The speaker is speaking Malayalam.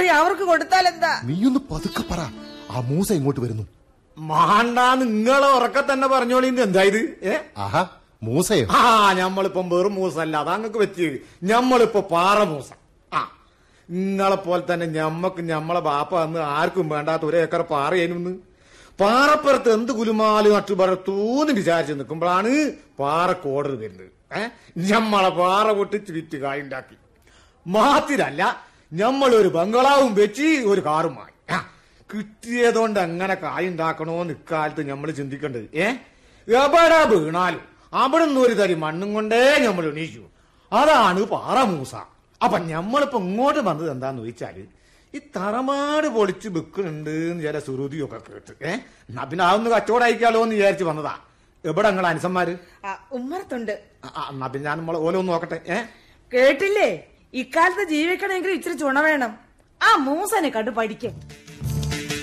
അവർക്ക് കൊടുത്താൽ എന്താ നീയൊന്ന് പതുക്കെ പറ ആ മൂസ ഇങ്ങോട്ട് വരുന്നു മാണ്ടാ നിങ്ങളെ ഉറക്കെ തന്നെ പറഞ്ഞോളി ഇത് എന്തായത് ഏ ആഹാ മൂസയോ ആ ഞമ്മളിപ്പം വെറും മൂസല്ല അതങ്ങക്ക് പറ്റിയത് ഞമ്മളിപ്പോ പാറ മൂസ ആ നിങ്ങളെ പോലെ തന്നെ ഞമ്മക്ക് ഞമ്മളെ ബാപ്പ അന്ന് ആർക്കും വേണ്ടാത്ത ഒരു ഏക്കർ പാറയേനുന്ന് പാറപ്പുറത്ത് എന്ത് കുലുമാല് നട്ടുപറത്തൂന്ന് വിചാരിച്ച് നിൽക്കുമ്പോഴാണ് പാറക്ക് ഓർഡർ വരുന്നത് ഏ ഞമ്മളെ പാറ പൊട്ടിച്ച് വിറ്റ് കായുണ്ടാക്കി മാത്രല്ല ഞമ്മളൊരു ബംഗ്ലാവും വെച്ച് ഒരു കാറും വാങ്ങി ആ, കിട്ടിയതുകൊണ്ട് എങ്ങനെ കായുണ്ടാക്കണോന്ന് ഇക്കാലത്ത് നമ്മൾ ചിന്തിക്കേണ്ടത് ഏ എവിടെ വീണാലും അവിടെ നിന്ന് ഒരു തരി മണ്ണും കൊണ്ടേ നമ്മൾ എണീച്ചു അതാണ് പാറമൂസ അപ്പൊ ഞമ്മളിപ്പോ ഇങ്ങോട്ട് വന്നത് എന്താന്ന് ചോദിച്ചാല് ഈ തറമാട് പൊളിച്ച് വിൽക്കുന്നുണ്ട് എന്ന് ചില സുരുതിയൊക്കെ കേട്ട് ഏ എന്നാ പിന്നെ അതൊന്ന് കച്ചവടം എന്ന് വിചാരിച്ച് വന്നതാ എവിടെ നിങ്ങൾ അനുസന്മാര് ആ, ഉമ്മറത്തുണ്ട് ആ, ആ, എന്നാ പിന്നെ ഞാൻ നമ്മളെ ഓലോ ഒന്ന് നോക്കട്ടെ ഏ കേട്ടില്ലേ ഇക്കാലത്ത് ജീവിക്കണമെങ്കിൽ ഇച്ചിരി ചുണ വേണം ആ മൂസനെ കണ്ടു പഠിക്കും